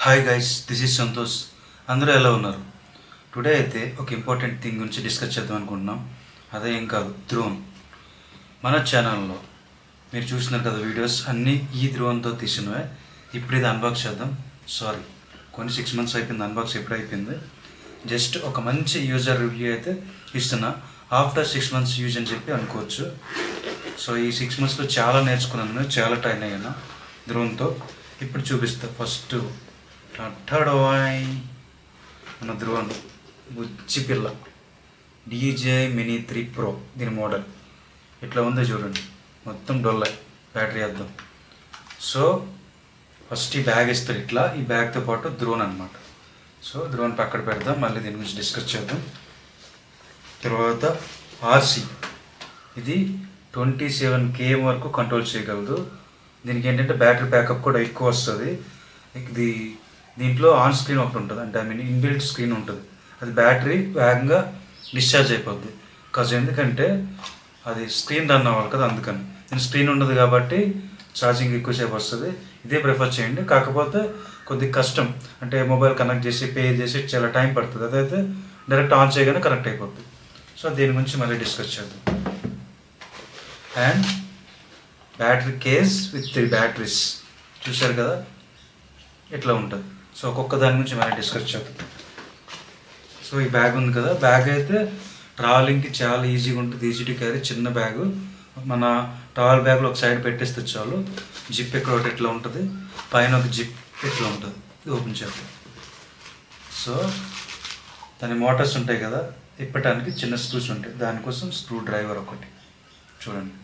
hi guys this is Santosh అందరూ ఎలా ఉన్నారు టుడే అయితే ఒక ఇంపార్టెంట్ థింగ్ గురించి డిస్కస్ చేద్దాం అనుకుంటున్నాం అదే ఏం కాదు డ్రోన్ మన ఛానల్లో మీరు చూసినారు కదా వీడియోస్ అన్నీ ఈ డ్రోన్తో తీసినవే ఇప్పుడు ఇది అన్బాక్స్ చేద్దాం సారీ కొన్ని సిక్స్ మంత్స్ అయిపోయింది అన్బాక్స్ ఎప్పుడు అయిపోయింది జస్ట్ ఒక మంచి యూజర్ రివ్యూ అయితే ఇస్తున్నా ఆఫ్టర్ సిక్స్ మంత్స్ యూజ్ అని చెప్పి అనుకోవచ్చు సో ఈ సిక్స్ మంత్స్లో చాలా నేర్చుకున్నాను నేను చాలా ట్రైన్ అయ్యాను డ్రోన్తో ఇప్పుడు చూపిస్తా ఫస్ట్ థర్డ్ వాయ్ మన డ్రోన్ బుజ్జి పిల్ల డీజే మినీ త్రీ ప్రో దీని మోడల్ ఇట్లా ఉందో చూడండి మొత్తం డొల్ల బ్యాటరీ వేద్దాం సో ఫస్ట్ ఈ బ్యాగ్ ఇస్తారు ఇట్లా ఈ బ్యాగ్తో పాటు డ్రోన్ అనమాట సో డ్రోన్ పక్కన పెడదాం మళ్ళీ దీని గురించి డిస్కస్ చేద్దాం తర్వాత ఆర్సీ ఇది ట్వంటీ సెవెన్ కేఎం వరకు కంట్రోల్ చేయగలదు దీనికి ఏంటంటే బ్యాటరీ బ్యాకప్ కూడా ఎక్కువ వస్తుంది ఇది దీంట్లో ఆన్ స్క్రీన్ ఒకటి ఉంటుంది అంటే ఐ మీన్ ఇన్బిల్ట్ స్క్రీన్ ఉంటుంది అది బ్యాటరీ వేగంగా డిశ్చార్జ్ అయిపోద్ది కాజ్ ఎందుకంటే అది స్క్రీన్ రన్ అవ్వాలి కదా అందుకని నేను స్క్రీన్ ఉండదు కాబట్టి ఛార్జింగ్ ఎక్కువసేపు వస్తుంది ఇదే ప్రిఫర్ చేయండి కాకపోతే కొద్దిగా కష్టం అంటే మొబైల్ కనెక్ట్ చేసి పే చేసి చాలా టైం పడుతుంది అదైతే డైరెక్ట్ ఆన్ చేయగానే కనెక్ట్ అయిపోద్ది సో దీని గురించి మళ్ళీ డిస్కస్ చేద్దాం and battery case with three batteries చూశారు కదా ఇట్లా ఉంటుంది సో ఒక్కొక్క దాని గురించి మనం డిస్కస్ చేద్దాం సో ఈ బ్యాగ్ ఉంది కదా బ్యాగ్ అయితే ట్రావెలింగ్కి చాలా ఈజీగా ఉంటుంది ఈజీ టు క్యారీ చిన్న బ్యాగ్ మన ట్రావెల్ బ్యాగ్లో ఒక సైడ్ పెట్టేస్తే చాలు జిప్ ఇక్కడ ఒకటి ఇట్లా ఉంటుంది పైన ఒక జిప్ ఇట్లా ఉంటుంది ఇది ఓపెన్ చేద్దాం సో దాని మోటార్స్ ఉంటాయి కదా ఇప్పటానికి చిన్న స్క్రూస్ ఉంటాయి దానికోసం స్క్రూ డ్రైవర్ ఒకటి చూడండి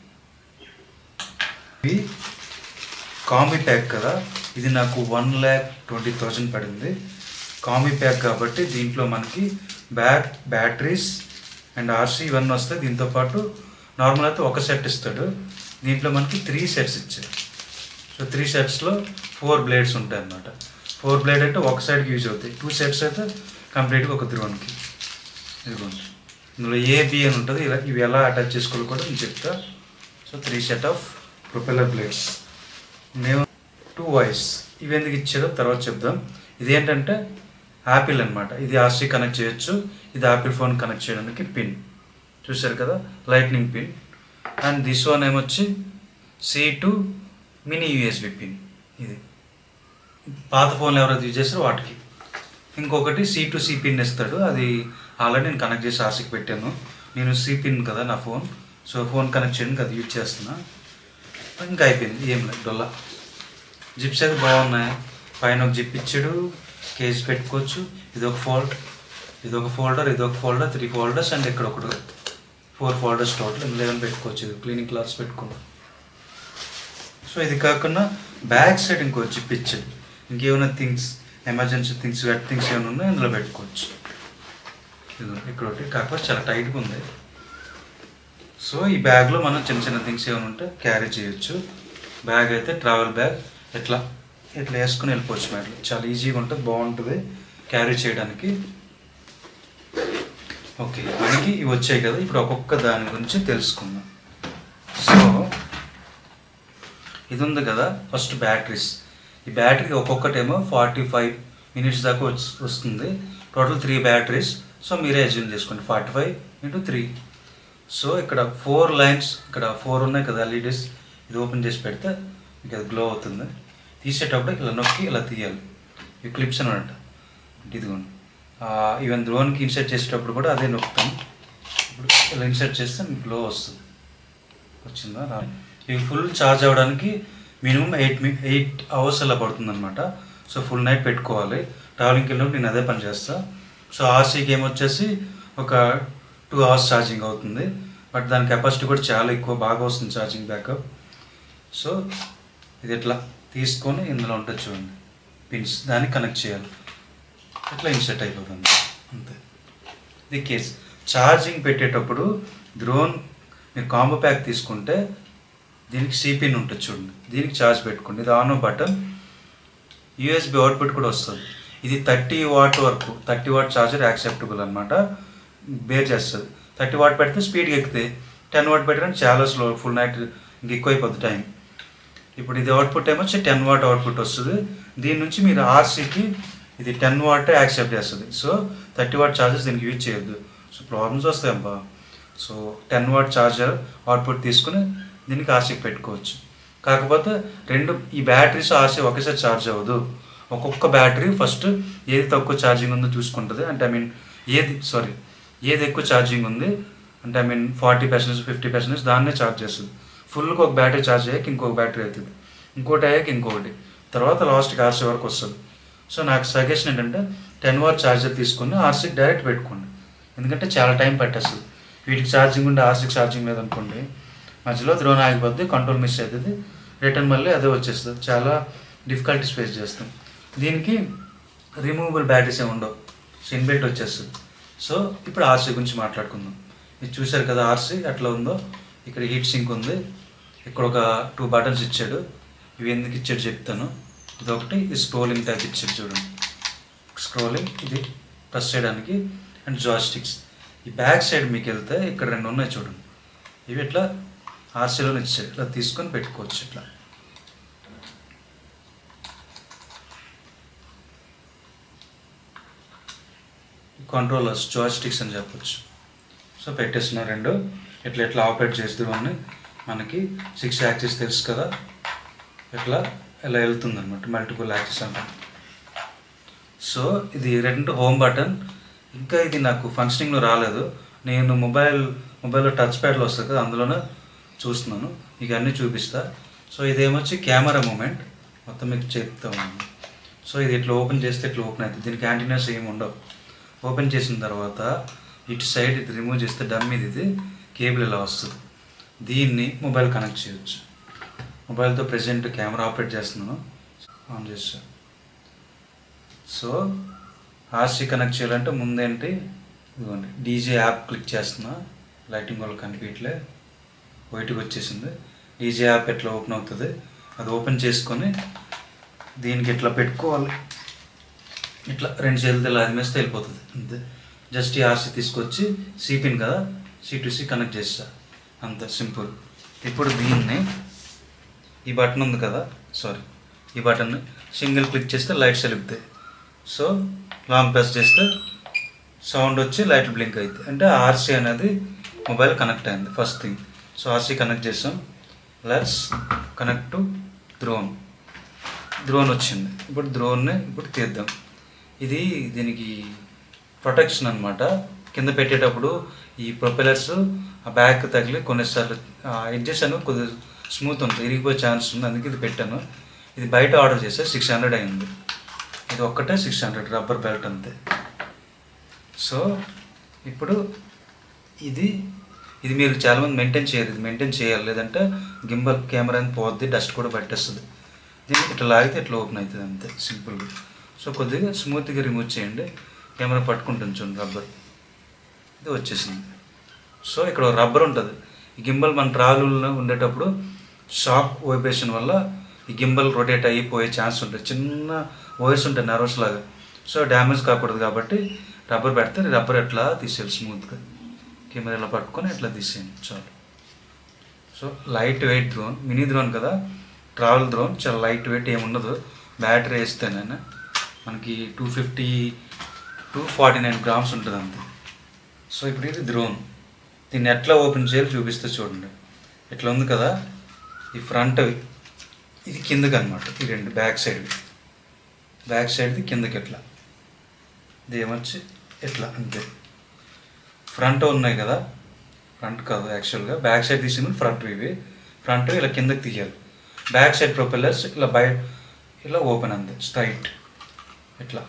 ఇది కాంబీ ప్యాక్ కదా ఇది నాకు వన్ ల్యాక్ ట్వంటీ థౌజండ్ పడింది కాంబీ ప్యాక్ కాబట్టి దీంట్లో మనకి బ్యాక్ బ్యాటరీస్ అండ్ ఆర్సీ ఇవన్నీ వస్తాయి దీంతో పాటు నార్మల్ అయితే ఒక సెట్ ఇస్తాడు దీంట్లో మనకి త్రీ సెట్స్ ఇచ్చారు సో త్రీ సెట్స్లో ఫోర్ బ్లేడ్స్ ఉంటాయి అన్నమాట ఫోర్ బ్లేడ్ అంటే ఒక సైడ్కి యూజ్ అవుతాయి టూ సెట్స్ అయితే కంప్లీట్గా ఒక ధ్రువన్కి ఇదిగోండి ఇందులో ఏ బి అని ఉంటుంది ఇలా ఇవి ఎలా అటాచ్ చేసుకోవాలి కూడా నేను చెప్తా so three set of propeller blades మేము టూ వాయిస్ ఇవి ఎందుకు ఇచ్చారో తర్వాత చెప్దాం ఇదేంటంటే యాపిల్ అనమాట ఇది ఆర్సీ కనెక్ట్ చేయొచ్చు ఇది యాపిల్ ఫోన్ కనెక్ట్ చేయడానికి పిన్ చూశారు కదా lightning pin and this one ఏమొచ్చి C to mini USB pin ఇది పాత ఫోన్లు ఎవరైతే యూజ్ చేస్తారో వాటికి ఇంకొకటి సి టు సి పిన్ ఇస్తాడు అది ఆల్రెడీ నేను కనెక్ట్ చేసి ఆర్సీకి పెట్టాను నేను సి పిన్ కదా నా ఫోన్ సో ఫోన్ కనెక్ట్ చేయడానికి అది యూజ్ చేస్తున్నా ఇంకా అయిపోయింది ఏం లేదు డొల్ల జిప్స్ అయితే బాగున్నాయి పైన ఒక జిప్ ఇచ్చాడు కేజీ పెట్టుకోవచ్చు ఇది ఒక ఫోల్డ్ ఇది ఒక ఫోల్డర్ ఇది ఒక ఫోల్డర్ త్రీ ఫోల్డర్స్ అండ్ ఇక్కడ ఒకటి ఫోర్ ఫోల్డర్స్ టోటల్ ఇందులో పెట్టుకోవచ్చు ఇది క్లీనింగ్ క్లాత్స్ పెట్టుకున్నాం సో ఇది కాకుండా బ్యాక్ సైడ్ ఇంకో జిప్ ఇచ్చాడు ఇంకేమైనా things emergency things wet things ఏమైనా ఉన్నాయో ఇందులో పెట్టుకోవచ్చు ఇది ఇక్కడ ఒకటి కాకపోతే చాలా టైట్గా ఉంది సో ఈ బ్యాగ్లో మనం చిన్న చిన్న థింగ్స్ ఏమైనా ఉంటే క్యారీ చేయొచ్చు బ్యాగ్ అయితే ట్రావెల్ బ్యాగ్ ఇట్లా ఇట్లా వేసుకుని వెళ్ళిపోవచ్చు మేడం చాలా ఈజీగా ఉంటుంది బాగుంటుంది క్యారీ చేయడానికి ఓకే మనకి ఇవి వచ్చాయి కదా ఇప్పుడు ఒక్కొక్క దాని గురించి తెలుసుకుందాం సో ఇది ఉంది కదా ఫస్ట్ బ్యాటరీస్ ఈ బ్యాటరీ ఒక్కొక్కటేమో ఫార్టీ ఫైవ్ మినిట్స్ దాకా వస్- వస్తుంది టోటల్ త్రీ బ్యాటరీస్ సో మీరే అజ్యూమ్ చేసుకోండి forty five into three so ఇక్కడ ఫోర్ లైన్స్ ఇక్కడ ఫోర్ ఉన్నాయి కదా ఎల్ఈడీస్ ఇది ఓపెన్ చేసి పెడితే మీకు అది గ్లో అవుతుంది తీసేటప్పుడు ఇలా నొక్కి ఇలా తీయాలి ఈ క్లిప్స్ అనమాట ఇదిగోండి ఈవెన్ డ్రోన్కి ఇన్సర్ట్ చేసేటప్పుడు కూడా అదే నొక్కుతాం ఇప్పుడు ఇలా ఇన్సర్ట్ చేస్తే మీకు గ్లో వస్తుంది వచ్చిందా రా ఇవి ఫుల్ ఛార్జ్ అవ్వడానికి మినిమం ఎయిట్ మీ ఎయిట్ అవర్స్ అలా పడుతుంది అనమాట సో ఫుల్ నైట్ పెట్టుకోవాలి ట్రావెలింగ్కి వెళ్ళినప్పుడు నేను అదే పని చేస్తా సో ఆర్సీకి ఏమొచ్చేసి ఒక టూ అవర్స్ ఛార్జింగ్ అవుతుంది బట్ దాని కెపాసిటీ కూడా చాలా ఎక్కువ బాగా వస్తుంది ఛార్జింగ్ బ్యాకప్ సో ఇది ఇట్లా తీసుకొని ఇందులో ఉంటుంది చూడండి పిన్స్ దాన్ని కనెక్ట్ చేయాలి ఇట్లా ఇన్సెట్ అయిపోతుంది అంతే ఇది కేస్ ఛార్జింగ్ పెట్టేటప్పుడు డ్రోన్ మీరు కాంబో ప్యాక్ తీసుకుంటే దీనికి సిపిన్ ఉంటుంది చూడండి దీనికి ఛార్జ్ పెట్టుకోండి ఇది ఆన్ బటన్ యూఎస్బి అవుట్పుట్ కూడా వస్తుంది ఇది థర్టీ వాట్ వరకు థర్టీ వాట్ ఛార్జర్ యాక్సెప్టబుల్ అనమాట బేర్ చేస్తుంది థర్టీ వాట్ పెడితే స్పీడ్గా ఎక్కితే టెన్ వాట్ పెట్టడానికి చాలా స్లో ఫుల్ నైట్ ఇంక ఎక్కువ అయిపోద్ది టైం ఇప్పుడు ఇది అవుట్పుట్ ఏమొచ్చి టెన్ వాట్ అవుట్పుట్ వస్తుంది దీని నుంచి మీరు ఆర్సీకి ఇది టెన్ వాట్ యాక్సెప్ట్ చేస్తుంది సో థర్టీ వాట్ ఛార్జెస్ దీనికి యూజ్ చేయొద్దు సో ప్రాబ్లమ్స్ వస్తాయి అబ్బా so ten watt charger output తీసుకుని దీనికి ఆర్సీకి పెట్టుకోవచ్చు కాకపోతే రెండు ఈ బ్యాటరీస్ ఆర్సీ ఒకేసారి ఛార్జ్ అవ్వదు ఒక్కొక్క బ్యాటరీ ఫస్ట్ ఏది తక్కువ ఛార్జింగ్ ఉందో చూసుకుంటుంది అంటే ఐ మీన్ ఏది సారీ ఏది ఎక్కువ ఛార్జింగ్ ఉంది అంటే I mean forty percentage fifty percentage దాన్నే ఛార్జ్ చేస్తుంది ఫుల్గా ఒక బ్యాటరీ ఛార్జ్ అయ్యాక ఇంకొక బ్యాటరీ అవుతుంది ఇంకోటి అయ్యాక ఇంకొకటి తర్వాత లాస్ట్కి ఆర్సీ వరకు వస్తుంది సో నాకు సజెషన్ ఏంటంటే టెన్ వార్ ఛార్జర్ తీసుకుని ఆర్సీకి డైరెక్ట్ పెట్టుకోండి ఎందుకంటే చాలా టైం పట్టేస్తుంది వీటికి ఛార్జింగ్ ఉంటే ఆర్సీకి ఛార్జింగ్ లేదనుకోండి మధ్యలో ద్రోణ ఆగిపోద్ది కంట్రోల్ మిస్ అవుతుంది రిటర్న్ మళ్ళీ అదే వచ్చేస్తుంది చాలా డిఫికల్టీస్ ఫేస్ చేస్తాం దీనికి రిమూవబుల్ బ్యాటరీస్ ఏమి ఉండవు ఇన్బిల్ట్ వచ్చేస్తుంది సో ఇప్పుడు ఆర్సీ గురించి మాట్లాడుకుందాం ఇది చూశారు కదా ఆర్సీ ఎట్లా ఉందో ఇక్కడ హీట్ సింక్ ఉంది ఇక్కడ ఒక టూ బటన్స్ ఇచ్చాడు ఇవి ఎందుకు ఇచ్చాడు చెప్తాను ఇది ఒకటి ఇది స్క్రోలింగ్ టైప్ ఇచ్చాడు చూడండి స్క్రోలింగ్ ఇది ప్రెస్ చేయడానికి అండ్ జాస్టిక్స్ ఈ బ్యాక్ సైడ్ మీకు వెళ్తే ఇక్కడ రెండు ఉన్నాయి చూడండి ఇవి ఇట్లా ఆర్సీలో ఇచ్చాడు ఇట్లా తీసుకొని పెట్టుకోవచ్చు ఇట్లా కంట్రోలర్స్ జాయిస్టిక్స్ అని చెప్పొచ్చు సో పెట్టేస్తున్న రెండు ఇట్లా ఎట్లా ఆపరేట్ చేస్తారు అని మనకి సిక్స్ యాక్సిస్ తెలుసు కదా ఇట్లా ఇలా వెళ్తుంది అనమాట మల్టిపుల్ యాక్సిస్ అనమాట సో ఇది రెండు హోమ్ బటన్ ఇంకా ఇది నాకు ఫంక్షనింగ్లో రాలేదు నేను మొబైల్ మొబైల్లో టచ్ ప్యాడ్లో వస్తుంది కదా అందులోనే చూస్తున్నాను మీకు అన్నీ చూపిస్తా సో ఇదేమొచ్చి కెమెరా మూమెంట్ మొత్తం మీకు చెప్తాను సో ఇది ఇట్లా ఓపెన్ చేస్తే ఇట్లా ఓపెన్ అవుతుంది దీనికి యాంటీనాస్ ఏమి ఉండవు ఓపెన్ చేసిన తర్వాత ఇటు సైడ్ ఇది రిమూవ్ చేస్తే డమ్ ఇది ఇది కేబుల్ ఇలా వస్తుంది దీన్ని మొబైల్ కనెక్ట్ చేయొచ్చు మొబైల్తో ప్రెజెంట్ కెమెరా ఆపరేట్ చేస్తున్నాను ఆన్ చేస్తా సో ఆర్సీ కనెక్ట్ చేయాలంటే ముందేంటి ఇదిగోండి డీజే యాప్ క్లిక్ చేస్తున్నా లైటింగ్ వల్ల కనిపించట్లే బయటకు వచ్చేసింది డీజే యాప్ ఎట్లా ఓపెన్ అవుతుంది అది ఓపెన్ చేసుకొని దీనికి ఇట్లా పెట్టుకోవాలి ఇట్లా రెండు చేతులతో ఇలా అదిమేస్తే వెళ్ళిపోతుంది అంతే జస్ట్ ఈ ఆర్సీ తీసుకొచ్చి సిపిన్ కదా సి టు సి కనెక్ట్ చేస్తా అంతే సింపుల్ ఇప్పుడు దీన్ని ఈ బటన్ ఉంది కదా సారీ ఈ బటన్ సింగిల్ క్లిక్ చేస్తే లైట్స్ వెలుగుతాయి సో లాంగ్ ప్రెస్ చేస్తే సౌండ్ వచ్చి లైట్ బ్లింక్ అవుతాయి అంటే ఆర్సీ అనేది మొబైల్ కనెక్ట్ అయింది first thing so RC connect చేసాం let's connect to drone drone వచ్చింది ఇప్పుడు డ్రోన్ని ఇప్పుడు తీద్దాం ఇది దీనికి ప్రొటెక్షన్ అనమాట కింద పెట్టేటప్పుడు ఈ ప్రొపెలర్స్ ఆ బ్యాక్ తగిలి కొన్నిసార్లు ఎడ్జెస్ అని కొద్దిగా స్మూత్ ఉంటుంది ఇరిగిపోయే ఛాన్స్ ఉంది అందుకే ఇది పెట్టాను ఇది బయట ఆర్డర్ చేస్తే సిక్స్ హండ్రెడ్ అయింది ఇది ఒక్కటే సిక్స్ హండ్రెడ్ రబ్బర్ బెల్ట్ అంతే సో ఇప్పుడు ఇది ఇది మీరు చాలామంది మెయింటైన్ చేయరు ఇది మెయింటైన్ చేయాలి లేదంటే గింబల్ కెమెరా అని పోద్ది డస్ట్ కూడా పట్టేస్తుంది దీన్ని ఇట్లా లాగితే ఇట్లా ఓపెన్ అవుతుంది అంతే సింపుల్గా సో కొద్దిగా స్మూత్గా రిమూవ్ చేయండి కెమెరా పట్టుకుంటుంది చూడండి రబ్బర్ ఇది వచ్చేసింది సో ఇక్కడ రబ్బర్ ఉంటుంది ఈ గింబల్ మన ట్రావెల్లో ఉండేటప్పుడు షాక్ వైబ్రేషన్ వల్ల ఈ గింబల్ రొటేట్ అయిపోయే ఛాన్స్ ఉంటుంది చిన్న వైర్స్ ఉంటాయి నర్వస్ లాగా సో డ్యామేజ్ కాకూడదు కాబట్టి రబ్బర్ పెడితే రబ్బర్ ఎట్లా తీసేయాలి స్మూత్గా కెమెరా ఇలా పట్టుకొని ఎట్లా తీసేయండి చాలు so light weight drone mini drone కదా ట్రావెల్ డ్రోన్ చాలా లైట్ వెయిట్ ఏముండదు బ్యాటరీ వేస్తేనైనా మనకి two fifty two forty nine grams ఉంటుంది అంతే సో ఇప్పుడు ఇది డ్రోన్ దీన్ని ఎట్లా ఓపెన్ చేయాలి చూపిస్తే చూడండి ఇట్లా ఉంది కదా ఈ ఫ్రంట్ ఇది కిందకి అనమాట ఈ రెండు బ్యాక్ సైడ్ బ్యాక్ సైడ్ది కిందకి ఎట్లా ఇది ఏమొచ్చి ఎట్లా అంతే ఫ్రంట్ ఉన్నాయి కదా ఫ్రంట్ కాదు యాక్చువల్గా బ్యాక్ సైడ్ తీసిన ఫ్రంట్ ఇవి ఫ్రంట్ ఇలా కిందకి తీయాలి బ్యాక్ సైడ్ ప్రొపెల్లర్స్ ఇలా బయ ఇలా ఓపెన్ అంతే స్ట్రైట్ ఇట్లా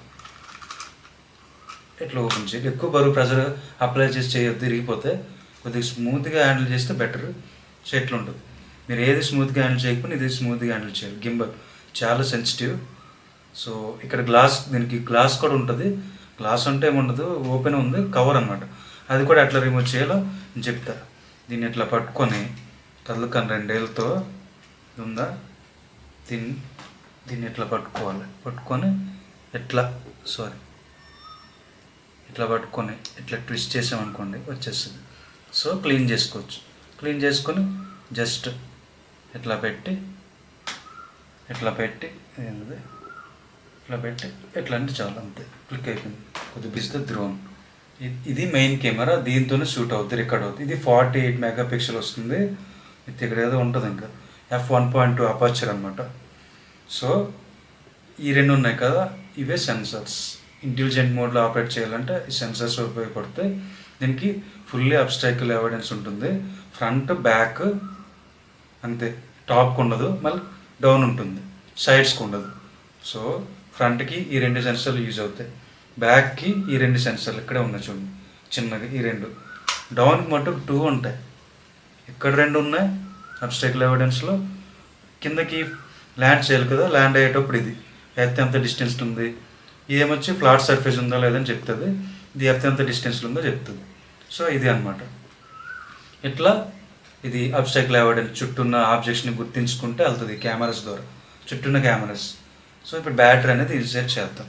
ఇట్లా ఓపెన్ చేయాలి ఎక్కువ బరువు ప్రెషర్ అప్లై చేసి చేయొద్దు ఇరిగిపోతే కొద్దిగా స్మూత్గా హ్యాండిల్ చేస్తే బెటర్ సో ఎట్లా ఉంటుంది మీరు ఏది స్మూత్గా హ్యాండిల్ చేయకపోతే ఇది స్మూత్గా హ్యాండిల్ చేయాలి గింబల్ చాలా సెన్సిటివ్ సో ఇక్కడ గ్లాస్ దీనికి గ్లాస్ కూడా ఉంటుంది గ్లాస్ అంటే ఏముండదు ఓపెన్ ఉంది కవర్ అనమాట అది కూడా ఎట్లా రిమూవ్ చేయాలో నేను చెప్తా దీన్ని ఇట్లా పట్టుకొని కదలకని రెండేళ్ళతో ఇది ఉందా దీన్ని దీన్ని ఇట్లా పట్టుకోవాలి పట్టుకొని ఎట్లా సారీ ఇట్లా పట్టుకొని ఇట్లా ట్విస్ట్ చేసామనుకోండి వచ్చేస్తుంది సో క్లీన్ చేసుకోవచ్చు క్లీన్ చేసుకొని జస్ట్ ఇట్లా పెట్టి ఇట్లా పెట్టి ఏంటిది ఇట్లా పెట్టి ఎట్లా అంటే చాలు అంతే క్లిక్ అయిపోయింది కొద్దిగా బిస్తే డ్రోన్ ఇది మెయిన్ కెమెరా దీంతోనే షూట్ అవుతుంది రికార్డ్ అవుతుంది ఇది ఫార్టీ ఎయిట్ మెగా పిక్సెల్ వస్తుంది ఇది ఇక్కడ ఏదో ఉంటుంది ఇంకా F one point two aperture అనమాట సో ఈ రెండు ఉన్నాయి కదా ఇవే సెన్సర్స్ ఇంటెలిజెంట్ మోడ్లో ఆపరేట్ చేయాలంటే ఈ సెన్సర్స్ ఉపయోగపడతాయి దీనికి ఫుల్లీ అబ్స్ట్రాక్యుల్ ఎవిడెన్స్ ఉంటుంది ఫ్రంట్ బ్యాక్ అంతే టాప్కి ఉండదు మళ్ళీ డౌన్ ఉంటుంది సైడ్స్కి ఉండదు సో ఫ్రంట్కి ఈ రెండు సెన్సర్లు యూజ్ అవుతాయి బ్యాక్కి ఈ రెండు సెన్సర్లు ఇక్కడే ఉన్నాయి చూడండి చిన్నగా ఈ రెండు డౌన్కి మటుకు టూ ఉంటాయి ఇక్కడ రెండు ఉన్నాయి అబ్స్ట్రాక్యుల్ ఎవిడెన్స్లో కిందకి ల్యాండ్ చేయాలి కదా ల్యాండ్ అయ్యేటప్పుడు ఇది ఎర్త్ ఎంత డిస్టెన్స్ ఉంది ఇదేమొచ్చి ఫ్లాట్ సర్ఫేస్ ఉందా లేదని చెప్తుంది ఇది ఎర్త్ ఎంత డిస్టెన్స్లో ఉందో చెప్తుంది సో ఇది అన్నమాట ఇట్లా ఇది అబ్స్టాక్ల్ ఎవిడెన్స్ చుట్టూ ఉన్న ఆబ్జెక్ట్స్ని గుర్తించుకుంటే వెళ్తుంది కెమెరాస్ ద్వారా చుట్టూన్న కెమెరాస్ సో ఇప్పుడు బ్యాటరీ అనేది ఇన్సర్ట్ చేద్దాం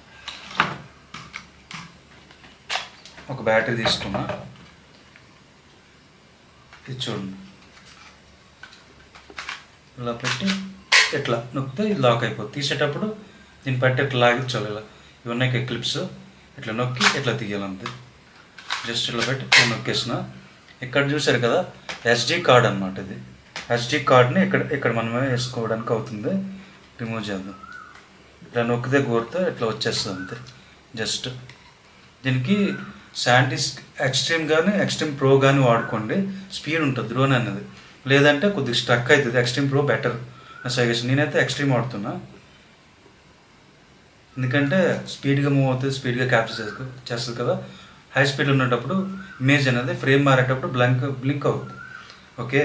ఒక బ్యాటరీ తీసుకున్నా ఇది చూడండి ఇలా పెట్టి ఇట్లా నొక్కితే ఇది లాక్ అయిపోతుంది తీసేటప్పుడు దీన్ని పట్టి ఇట్లా లాగించాలి ఇలా ఇవి ఉన్నాయి క్లిప్స్ ఇట్లా నొక్కి ఇట్లా తీయాలంతే జస్ట్ ఇట్లా పెట్టి ఇట్లా నొక్కేసిన ఇక్కడ చూసారు కదా ఎస్డి కార్డ్ అనమాట ఇది ఎస్డి కార్డ్ని ఇక్కడ ఇక్కడ మనమే వేసుకోవడానికి అవుతుంది రిమూవ్ చేద్దాం ఇట్లా నొక్కితే కోరితే ఇట్లా వచ్చేస్తుంది అంతే జస్ట్ దీనికి శాండిస్క్ ఎక్స్ట్రీమ్ కానీ ఎక్స్ట్రీమ్ ప్రో కానీ వాడుకోండి స్పీడ్ ఉంటుంది డ్రోన్ అనేది లేదంటే కొద్దిగా స్ట్రక్ అవుతుంది ఎక్స్ట్రీమ్ ప్రో బెటర్ నా సజెషన్ నేనైతే ఎక్స్ట్రీమ్ వాడుతున్నా ఎందుకంటే స్పీడ్గా మూవ్ అవుతుంది స్పీడ్గా క్యాప్చర్ చేసుకో చేస్తుంది కదా హై స్పీడ్ ఉన్నప్పుడు ఇమేజ్ అనేది ఫ్రేమ్ మారేటప్పుడు బ్లంక్ బ్లింక్ అవుతుంది okay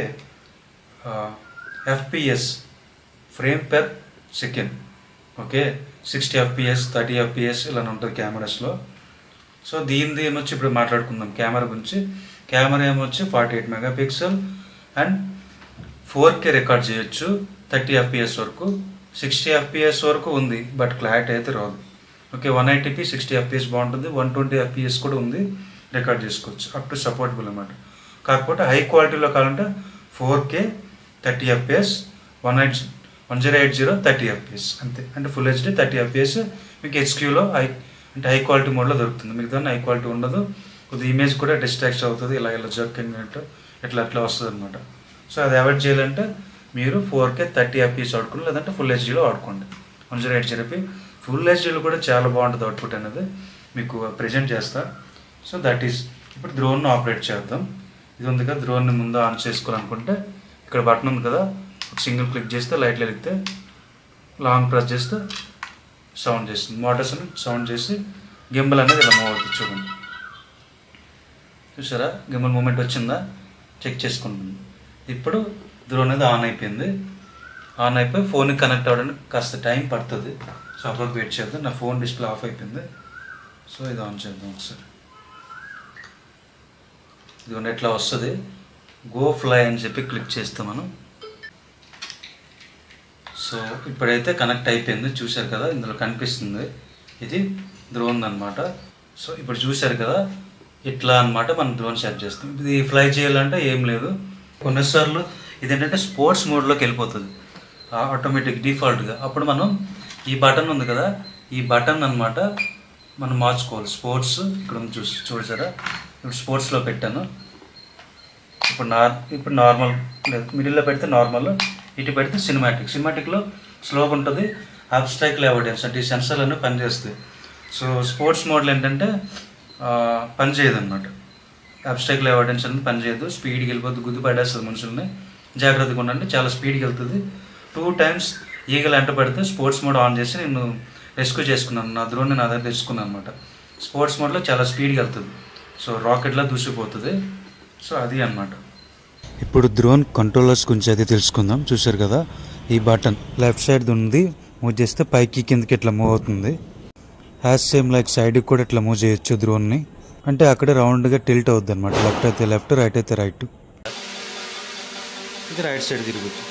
FPS frame per second okay sixty FPS thirty FPS ఇలా ఉంటుంది కెమెరాస్లో సో దీనిది ఏమొచ్చి ఇప్పుడు మాట్లాడుకుందాం కెమెరా గురించి కెమెరా ఏమొచ్చి forty eight mega pixel and four K record చేయొచ్చు థర్టీ ఎఫ్పిఎస్ వరకు సిక్స్టీ ఎఫ్పిఎస్ వరకు ఉంది బట్ క్లారిటీ అయితే రాదు okay one eighty P sixty FPS బాగుంటుంది వన్ ట్వంటీ ఎఫ్పిఎస్ కూడా ఉంది రికార్డ్ చేసుకోవచ్చు అప్ టు సపోర్టబుల్ అనమాట కాకపోతే హై క్వాలిటీలో కావాలంటే four K thirty FPS one eight one zero eight zero thirty FPS అంతే అంటే ఫుల్ హెచ్డి థర్టీ ఎఫ్పిఎస్ మీకు హెచ్క్యూలో హై అంటే హై క్వాలిటీ మోడ్లో దొరుకుతుంది మీకు దాన్ని హై క్వాలిటీ ఉండదు కొద్ది ఇమేజ్ కూడా డిస్ట్రాక్ట్ అవుతుంది ఇలా ఇలా జర్కినట్టు ఇట్లా అట్లా వస్తుంది అనమాట సో అది అవాయిడ్ చేయాలంటే మీరు ఫోర్ కే థర్టీ ఎఫ్పిఎస్ వాడుకోండి లేదంటే ఫుల్ హెచ్డీలో వాడుకోండి one zero eight zero P full హెచ్డీలో కూడా చాలా బాగుంటుంది అవుట్పుట్ అనేది మీకు ప్రజెంట్ చేస్తా సో దట్ ఈస్ ఇప్పుడు డ్రోన్ ఆపరేట్ చేద్దాం ఇది ఉంది కదా డ్రోన్ని ముందు ఆన్ చేసుకోవాలనుకుంటే ఇక్కడ బటన్ ఉంది కదా ఒక సింగిల్ క్లిక్ చేస్తే లైట్లు వెలిగితే లాంగ్ ప్రెస్ చేస్తే సౌండ్ చేస్తుంది మోటార్స్ సౌండ్ చేసి గింబల్ అనేది ఇలా మూవ్ అవుతుంది చూడండి చూసారా గింబల్ మూమెంట్ వచ్చిందా చెక్ చేసుకుంటుంది ఇప్పుడు డ్రోన్ అనేది ఆన్ అయిపోయింది ఆన్ అయిపోయి ఫోన్కి కనెక్ట్ అవ్వడానికి కాస్త టైం పడుతుంది సో అప్పుడు వెయిట్ చేద్దాం నా ఫోన్ డిస్ప్లే ఆఫ్ అయిపోయింది సో ఇది ఆన్ చేద్దాం ఒకసారి ఇది ఎట్లా వస్తుంది గో ఫ్లై అని చెప్పి క్లిక్ చేస్తాం మనం సో ఇప్పుడైతే కనెక్ట్ అయిపోయింది చూశారు కదా ఇందులో కనిపిస్తుంది ఇది డ్రోన్ అనమాట సో ఇప్పుడు చూశారు కదా ఇట్లా అన్నమాట మనం డ్రోన్ సెట్ చేస్తాం ఇది ఫ్లై చేయాలంటే ఏం లేదు కొన్నిసార్లు ఇదేంటంటే స్పోర్ట్స్ మోడ్లోకి వెళ్ళిపోతుంది ఆటోమేటిక్ డిఫాల్ట్గా అప్పుడు మనం ఈ బటన్ ఉంది కదా ఈ బటన్ అన్నమాట మనం మార్చుకోవాలి స్పోర్ట్స్ ఇక్కడ ఉంది చూసి చూసారా ఇప్పుడు స్పోర్ట్స్లో పెట్టాను ఇప్పుడు నార్ ఇప్పుడు నార్మల్ లేదు మిడిల్లో పెడితే నార్మల్ ఇటు పెడితే సినిమాటిక్ సినిమాటిక్లో స్లోగా ఉంటుంది అబ్స్ట్రాక్ట్ ఎవిడెన్స్ అంటే ఈ సెన్సర్లన్నీ పనిచేస్తాయి సో స్పోర్ట్స్ మోడల్ ఏంటంటే ఆ, పనిచేయదు అనమాట అబ్స్ట్రాక్ట్ ఎవిడెన్స్ అనేది పనిచేయదు స్పీడ్కి వెళ్ళిపోద్ది గుద్దు పడేస్తుంది మనుషుల్ని జాగ్రత్తగా ఉండండి చాలా స్పీడ్కి వెళ్తుంది టూ టైమ్స్ ఈగలు ఎంట పడితే స్పోర్ట్స్ మోడ్ ఆన్ చేసి నేను రెస్క్యూ చేసుకున్నాను నా ద్రోణ్ని నా దగ్గర తెచ్చుకున్నాను అనమాట స్పోర్ట్స్ మోడ్లో చాలా స్పీడ్గా వెళ్తుంది సో రాకెట్లా దూసిపోతుంది సో అది అన్నమాట ఇప్పుడు డ్రోన్ కంట్రోలర్స్ గురించి అయితే తెలుసుకుందాం చూశారు కదా ఈ బటన్ లెఫ్ట్ సైడ్ ఉంది మూవ్ చేస్తే పైకి కిందకి ఇట్లా మూవ్ అవుతుంది హ్యాస్ సేమ్ లైక్ సైడ్కి కూడా ఇట్లా మూవ్ చేయొచ్చు డ్రోన్ని అంటే అక్కడ రౌండ్గా టిల్ట్ అవుద్ది అనమాట లెఫ్ట్ అయితే లెఫ్ట్ రైట్ అయితే రైట్ ఇది రైట్ సైడ్ తిరుగుతుంది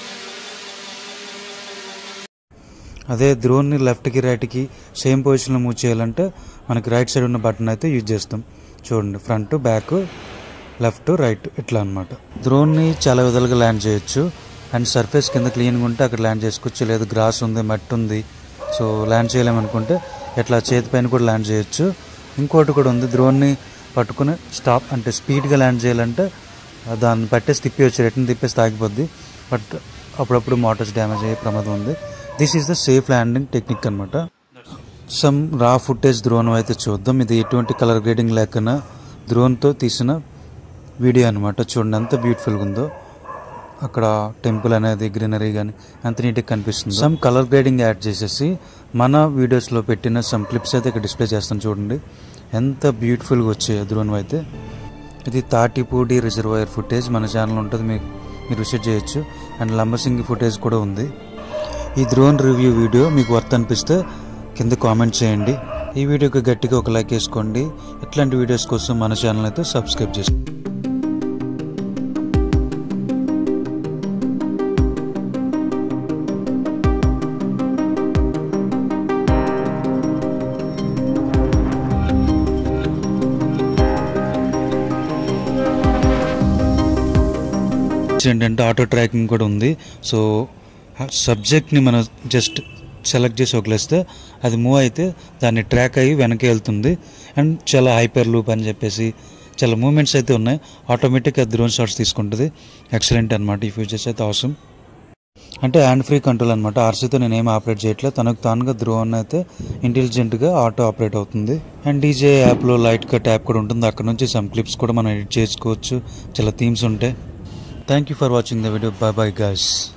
అదే డ్రోన్ని లెఫ్ట్కి రైట్కి సేమ్ పొజిషన్లో మూవ్ చేయాలంటే మనకి రైట్ సైడ్ ఉన్న బటన్ అయితే యూజ్ చేస్తాం చూడండి ఫ్రంట్ బ్యాక్ లెఫ్ట్ రైట్ ఇట్లా అనమాట డ్రోన్ని చాలా విధాలుగా ల్యాండ్ చేయొచ్చు అండ్ సర్ఫేస్ కింద క్లీన్గా ఉంటే అక్కడ ల్యాండ్ చేసుకోవచ్చు లేదు గ్రాస్ ఉంది మట్టి ఉంది సో ల్యాండ్ చేయలేమనుకుంటే ఇట్లా చేతి పైన కూడా ల్యాండ్ చేయొచ్చు ఇంకోటి కూడా ఉంది డ్రోన్ని పట్టుకుని స్టాప్ అంటే స్పీడ్గా ల్యాండ్ చేయాలంటే ఆ దాన్ని పట్టేసి తిప్పేయచ్చు రిటర్న్ తిప్పేసి తాగిపోద్ది బట్ అప్పుడప్పుడు మోటార్స్ డ్యామేజ్ అయ్యే ప్రమాదం ఉంది this is the safe landing technique అనమాట సమ్ రా ఫుటేజ్ డ్రోన్ అయితే చూద్దాం ఇది ఎటువంటి కలర్ గ్రేడింగ్ లేకుండా డ్రోన్తో తీసిన వీడియో అనమాట చూడండి ఎంత బ్యూటిఫుల్గా ఉందో అక్కడ టెంపుల్ అనేది గ్రీనరీ కానీ ఎంత నీట్గా కనిపిస్తుంది సమ్ కలర్ గ్రేడింగ్ యాడ్ చేసేసి మన వీడియోస్లో పెట్టిన సమ్ క్లిప్స్ అయితే ఇక్కడ డిస్ప్లే చేస్తాను చూడండి ఎంత బ్యూటిఫుల్గా వచ్చాయి డ్రోన్ అయితే ఇది తాటిపూడి రిజర్వాయర్ ఫుటేజ్ మన ఛానల్ ఉంటుంది మీకు మీరు విజిట్ చేయొచ్చు అండ్ లంబసింగి ఫుటేజ్ కూడా ఉంది ఈ డ్రోన్ రివ్యూ వీడియో మీకు వర్త్ అనిపిస్తే కింద కామెంట్ చేయండి ఈ వీడియోకి గట్టిగా ఒక లైక్ వేసుకోండి ఇట్లాంటి వీడియోస్ కోసం మన ఛానల్ అయితే సబ్స్క్రైబ్ చేసుకోండి ఏంటంటే ఆటో ట్రాకింగ్ కూడా ఉంది సో సబ్జెక్ట్ని మనం జస్ట్ సెలెక్ట్ చేసి వదిలేస్తే అది మూవ్ అయితే దాన్ని ట్రాక్ అయ్యి వెనక్కి వెళ్తుంది అండ్ చాలా హైపర్ లూప్ అని చెప్పేసి చాలా మూమెంట్స్ అయితే ఉన్నాయి ఆటోమేటిక్గా డ్రోన్ షాట్స్ తీసుకుంటుంది ఎక్సలెంట్ అనమాట ఈ ఫీచర్స్ అయితే అవసరం అంటే హ్యాండ్ ఫ్రీ కంట్రోల్ అనమాట ఆర్సీతో నేను ఏం ఆపరేట్ చేయట్లేదు తనకు తానుగా డ్రోన్ అయితే ఇంటెలిజెంట్గా ఆటో ఆపరేట్ అవుతుంది అండ్ డీజే యాప్లో లైట్ కట్ యాప్ కూడా ఉంటుంది అక్కడ నుంచి సమ్ క్లిప్స్ కూడా మనం ఎడిట్ చేసుకోవచ్చు చాలా థీమ్స్ ఉంటాయి thank you for watching the video bye bye guys